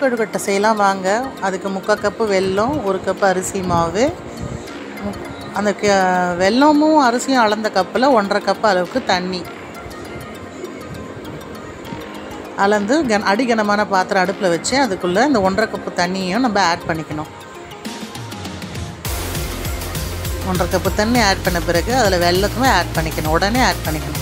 கொழுக்கட்டை செய்யலாம் வாங்க அதுக்கு முக்கால் கப்பு வெல்லம் ஒரு கப்பு அரிசி மாவு மு- அந்த க வெல்லமும் அரிசியும் அளந்த கப்பில் ஒன்றரை கப்பு அளவுக்கு தண்ணி அளந்து கன அடிகனமான பாத்திரம் அடுப்பில் வச்சு அதுக்குள்ளே இந்த ஒன்றரை கப்பு தண்ணியும் நம்ம ஆட் பண்ணிக்கணும் ஒன்றரை கப்பு தண்ணி ஆட் பண்ண பிறகு அதில் வெல்லத்துமே ஆட் பண்ணிக்கணும் உடனே ஆட் பண்ணிக்கணும்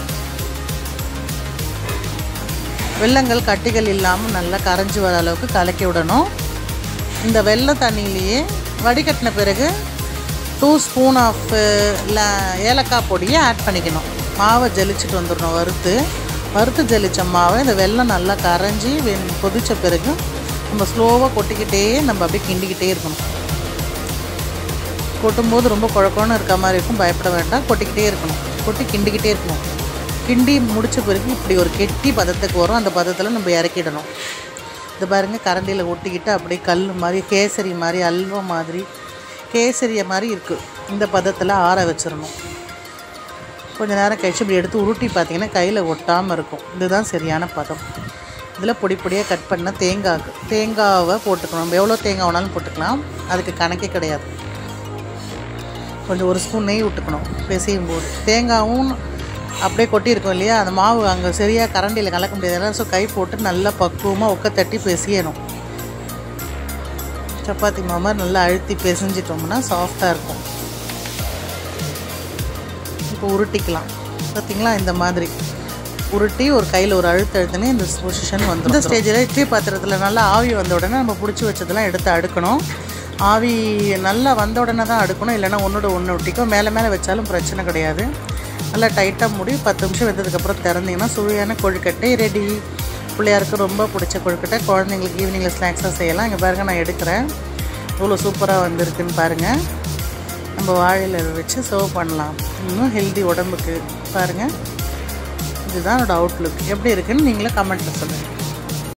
வெல்லங்கள் கட்டிகள் இல்லாமல் நல்லா கரைஞ்சி வர அளவுக்கு கலக்கி விடணும் இந்த வெள்ளை தண்ணியிலேயே வடிகட்டின பிறகு டூ ஸ்பூன் ஆஃப் ஏலக்காய் பொடியை ஆட் பண்ணிக்கணும் மாவை ஜலிச்சுட்டு வந்துடணும் வறுத்து வறுத்து ஜலிச்ச மாவை இந்த வெல்லம் நல்லா கரைஞ்சி வெந் கொதித்த பிறகு நம்ம ஸ்லோவாக கொட்டிக்கிட்டே நம்ம அப்படியே கிண்டிக்கிட்டே இருக்கணும் கொட்டும்போது ரொம்ப குழக்கம்னு இருக்க மாதிரி இருக்கும் பயப்பட வேண்டாம் கொட்டிக்கிட்டே இருக்கணும் கொட்டி கிண்டிக்கிட்டே இருக்கணும் கிண்டி முடித்த பிறகு இப்படி ஒரு கெட்டி பதத்துக்கு வரும் அந்த பதத்தில் நம்ம இறக்கிடணும் இது பாருங்கள் கரண்டியில் ஒட்டிக்கிட்டு அப்படியே கல் மாதிரி கேசரி மாதிரி அல்வா மாதிரி கேசரிய மாதிரி இருக்குது இந்த பதத்தில் ஆற வச்சிடணும் கொஞ்ச நேரம் கழிச்சு இப்படி எடுத்து உருட்டி பார்த்தீங்கன்னா கையில் ஒட்டாமல் இருக்கும் இதுதான் சரியான பதம் இதில் பொடி பொடியாக கட் பண்ண தேங்காய் தேங்காவை போட்டுக்கணும் நம்ம எவ்வளோ தேங்காய் வேணாலும் போட்டுக்கலாம் அதுக்கு கணக்கே கிடையாது கொஞ்சம் ஒரு ஸ்பூன் நெய் விட்டுக்கணும் பிசையும் போது தேங்காயும் அப்படியே கொட்டியிருக்கோம் இல்லையா அந்த மாவு அங்கே சரியாக கரண்டியில் கலக்க முடியாது ஸோ கை போட்டு நல்லா பக்குவமாக உக்க தட்டி பிசையணும் சப்பாத்தி மாவு மாதிரி நல்லா அழுத்தி பிசைஞ்சிட்டோம்னா சாஃப்டாக இருக்கும் இப்போ உருட்டிக்கலாம் பார்த்தீங்களா இந்த மாதிரி உருட்டி ஒரு கையில் ஒரு அழுத்த அழுத்தினே இந்த பொசிஷன் வந்துடும் இந்த ஸ்டேஜில் இட்லி பாத்திரத்தில் நல்லா ஆவி வந்த உடனே நம்ம பிடிச்சி வச்சதெல்லாம் எடுத்து அடுக்கணும் ஆவி நல்லா வந்த உடனே தான் அடுக்கணும் இல்லைன்னா ஒன்றோட ஒன்று ஒட்டிக்கும் மேலே மேலே வச்சாலும் பிரச்சனை கிடையாது நல்லா டைட்டாக மூடி பத்து நிமிஷம் வெந்ததுக்கப்புறம் திறந்தீங்கன்னா சுவையான கொழுக்கட்டை ரெடி பிள்ளையாருக்கு ரொம்ப பிடிச்ச கொழுக்கட்டை குழந்தைங்களுக்கு ஈவினிங்கில் ஸ்நாக்ஸாக செய்யலாம் இங்கே பாருங்கள் நான் எடுக்கிறேன் இவ்வளோ சூப்பராக வந்திருக்குன்னு பாருங்கள் நம்ம வாழையில வச்சு சர்வ் பண்ணலாம் இன்னும் ஹெல்தி உடம்புக்கு பாருங்கள் இதுதான் என்னோட அவுட்லுக் எப்படி இருக்குன்னு நீங்களே கமெண்ட்டில் சொல்லுங்கள்